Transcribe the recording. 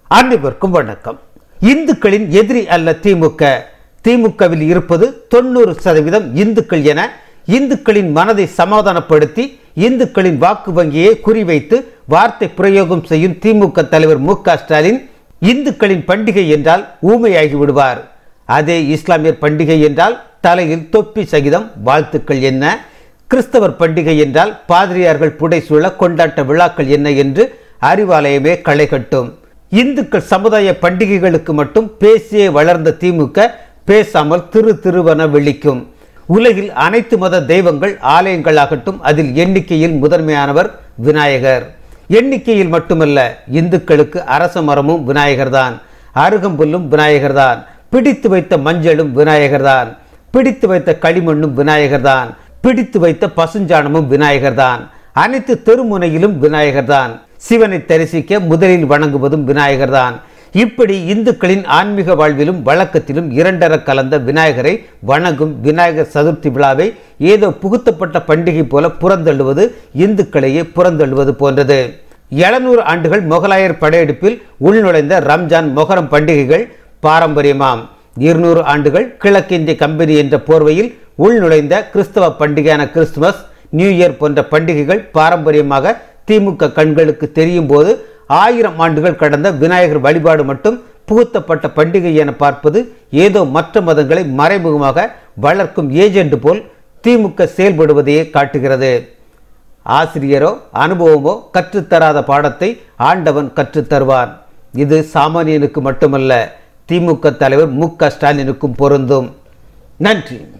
அனைவருக்கும் வணக்கம் இந்துக்களின் எதிரி அல்ல திமுக திமுகவில் இருப்பது தொண்ணூறு சதவீதம் இந்துக்கள் என இந்துக்களின் மனதை சமாதானப்படுத்தி இந்துக்களின் வாக்கு வங்கியை குறிவைத்து வார்த்தை பிரயோகம் செய்யும் திமுக தலைவர் மு க ஸ்டாலின் இந்துக்களின் பண்டிகை என்றால் ஊமையாகி விடுவார் அதே இஸ்லாமியர் பண்டிகை என்றால் தலையில் தொப்பி சகிதம் வாழ்த்துக்கள் என்ன கிறிஸ்தவர் பண்டிகை என்றால் பாதிரியார்கள் புடைசூழ கொண்டாட்ட விழாக்கள் என்ன என்று அறிவாலயமே களை கட்டும் இந்துக்கள் சமுதாய பண்டிகைகளுக்கு மட்டும் பேசியே வளர்ந்த திமுக பேசாமல் திரு திருவன விழிக்கும் உலகில் அனைத்து மத தெய்வங்கள் ஆலயங்களாகட்டும் அதில் எண்ணிக்கையில் முதன்மையானவர் விநாயகர் எண்ணிக்கையில் மட்டுமல்ல இந்துக்களுக்கு அரச மரமும் விநாயகர்தான் அருகம்புல்லும் விநாயகர்தான் பிடித்து வைத்த மஞ்சளும் விநாயகர்தான் பிடித்து வைத்த களிமண்ணும் விநாயகர்தான் பிடித்து வைத்த பசுஞ்சாணமும் விநாயகர்தான் அனைத்து தெருமுனையிலும் விநாயகர்தான் சிவனை தரிசிக்க முதலில் வணங்குவதும் விநாயகர்தான் இப்படி இந்துக்களின் ஆன்மீக வாழ்விலும் வழக்கத்திலும் இரண்டர கலந்த விநாயகரை வணங்கும் விநாயகர் சதுர்த்தி விழாவை ஏதோ புகுத்தப்பட்ட பண்டிகை போல புறந்தள்ளுவது இந்துக்களையே புறந்தள்ளுவது போன்றது எழுநூறு ஆண்டுகள் முகலாயர் படையெடுப்பில் உள்நுழைந்த ரம்ஜான் மொஹரம் பண்டிகைகள் பாரம்பரியமாம் இருநூறு ஆண்டுகள் கிழக்கிந்திய கம்பெனி என்ற போர்வையில் உள்நுழைந்த கிறிஸ்தவ பண்டிகையான கிறிஸ்துமஸ் நியூ இயர் போன்ற பண்டிகைகள் பாரம்பரியமாக திமுக கண்களுக்கு தெரியும் போது ஆயிரம் ஆண்டுகள் கடந்த விநாயகர் வழிபாடு மட்டும் புகுத்தப்பட்ட பண்டிகை என பார்ப்பது ஏதோ மற்ற மதங்களை மறைமுகமாக வளர்க்கும் ஏஜென்ட் போல் திமுக செயல்படுவதையே காட்டுகிறது ஆசிரியரோ அனுபவமோ கற்றுத்தராத பாடத்தை ஆண்டவன் கற்றுத்தருவான் இது சாமானியனுக்கு மட்டுமல்ல திமுக தலைவர் மு க ஸ்டாலினுக்கும் பொருந்தும் நன்றி